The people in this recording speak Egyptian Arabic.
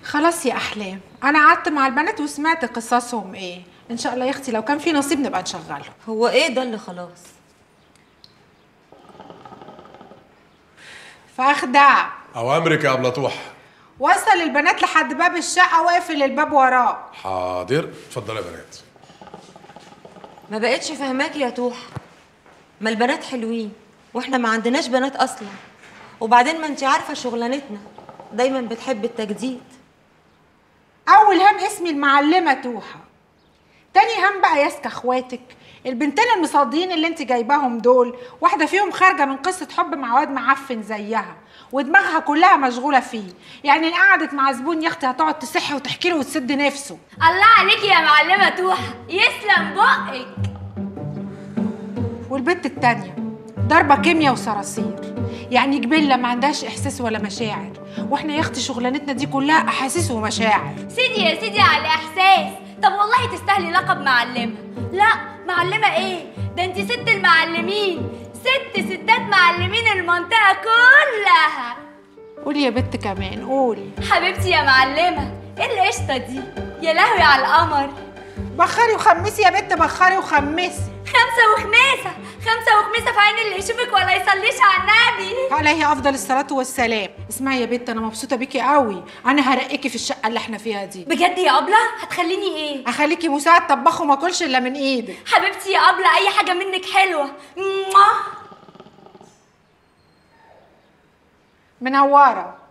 خلاص يا احلام انا قعدت مع البنات وسمعت قصصهم ايه ان شاء الله يا اختي لو كان في نصيب نبقى نشغله هو ايه ده اللي خلاص فاخدع اوامرك يا ابلطوح وصل البنات لحد باب الشقه واقفل الباب وراه حاضر اتفضلي يا بنات ما بقتش فهماكي يا توح ما البنات حلوين واحنا ما عندناش بنات اصلا وبعدين ما انت عارفه شغلانتنا دايما بتحب التجديد اول هم اسمي المعلمه توحه تاني هم بقى ياسكا اخواتك البنتين المصادين اللي انت جايباهم دول واحده فيهم خارجه من قصه حب مع واد معفن زيها ودماغها كلها مشغوله فيه يعني ان قعدت مع زبون يا اختي هتقعد تصح وتحكي له وتسد نفسه الله عليكي يا معلمة توحة يسلم بقك والبنت التانية ضربة كيمياء وصراصير يعني جبلة ما عندهاش إحساس ولا مشاعر وإحنا يا أختي شغلانتنا دي كلها أحاسيس ومشاعر سيدي يا سيدي على الإحساس طب والله تستاهلي لقب معلمة لا معلمة إيه ده أنت ست المعلمين ست ستات معلمين المنطقة كلها قولي يا بت كمان قولي حبيبتي يا معلمة إيه القشطة دي يا لهوي على القمر بخري وخمسي يا بت بخري وخمسي خمسة وخميسة خمسة وخميسة في عين اللي يشوفك ولا يصليش على النبي عليه أفضل الصلاة والسلام اسمعي يا بت أنا مبسوطة بيكي قوي أنا هرقيكي في الشقة اللي إحنا فيها دي بجد يا أبلة هتخليني إيه أخليكي مساعد طباخ وما أكلش إلا من إيدك حبيبتي يا أبلة أي حاجة منك حلوة موah. منورة